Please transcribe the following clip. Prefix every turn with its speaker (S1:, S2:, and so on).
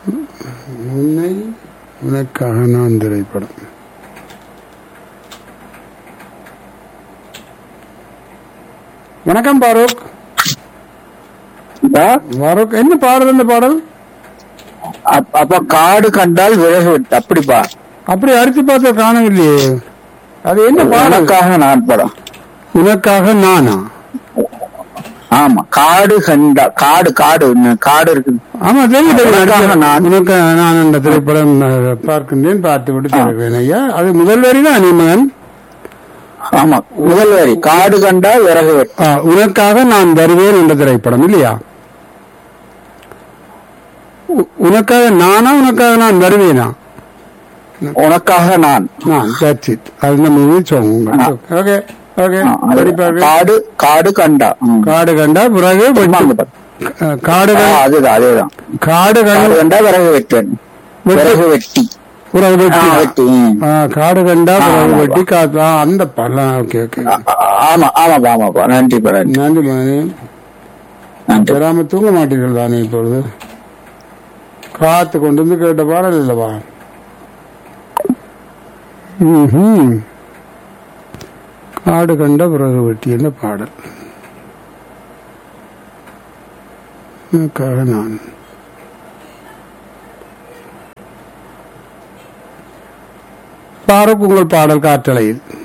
S1: உன்னை உனக்காக நான் திரைப்படம் வணக்கம் பாரூக் பாரூக் என்ன பாடல் இந்த பாடல்
S2: அப்- அப்ப காடு கண்டால் விறகு வெட்டு அப்படிப்பா
S1: அப்படி அடித்து பார்த்த காணவில்லையே அது என்ன பாடல்
S2: உனக்காக நான் படம்
S1: உனக்காக நானா
S2: ஆமா காடு கண்டா காடு காடு இன்னும் காடு இருக்கு
S1: ஆமா தெரியும் தெரியும்.
S2: உனக்காக நான்.
S1: உனக்கு நான் அந்த திரைப்படம் அஹ், பார்க்கின்றேன் பார்த்து விட்டு தருவேன் ஐயா அது முதல் வரி தான் நீ மகன்
S2: ஆமா முதல் வரி காடு கண்டா விறகு வெட்டு
S1: ஆ, உனக்காக நான் வருவேன் என்ற திரைப்படம் இல்லையா உ- உனக்காக நானா உனக்காக நான் வருவேனா
S2: உனக்காக நான்
S1: நான் that's it. அது நம்ம மூவி சாங் ஓகே ஓகே
S2: ஆ, அது
S1: படிப்பாரு
S2: காடு காடு கண்டா ம்.
S1: காடு கண்டா பிறகு வெட்டு.
S2: ஆமாங்க பா.
S1: அஹ், காடு
S2: ஆ,
S1: கண்டா-
S2: அதுதான் அதேதான்
S1: காடு
S2: காடு
S1: கண்டா
S2: கண்டா விறகு வெட்டுவேன் விறகு வெட்டி
S1: பிறகு
S2: ஆ,
S1: வெட்டி
S2: வெட்டி ம்.
S1: ஆ, காடு கண்டா
S2: ஆ,
S1: பிறகு
S2: ஆமா,
S1: வெட்டி காத்து ஆ, அந்த படம் ஓகே ஓகே
S2: ஆ, ஆமா ஆமாப்பா ஆமாப்பா நன்றிப்பா நன்றி
S1: நன்றி மகனே
S2: நன்றி
S1: பெறாம தூங்க மாட்டீர்கள் தானே இப்பொழுது காத்து கொண்டு வந்து கேட்ட பாடல் இல்லவா ம்ஹும். காடு கண்ட பிறகு வெட்டி என்ன பாடல் எனக்காக நான் பாரக் உங்கள் பாடல் காற்றலையில்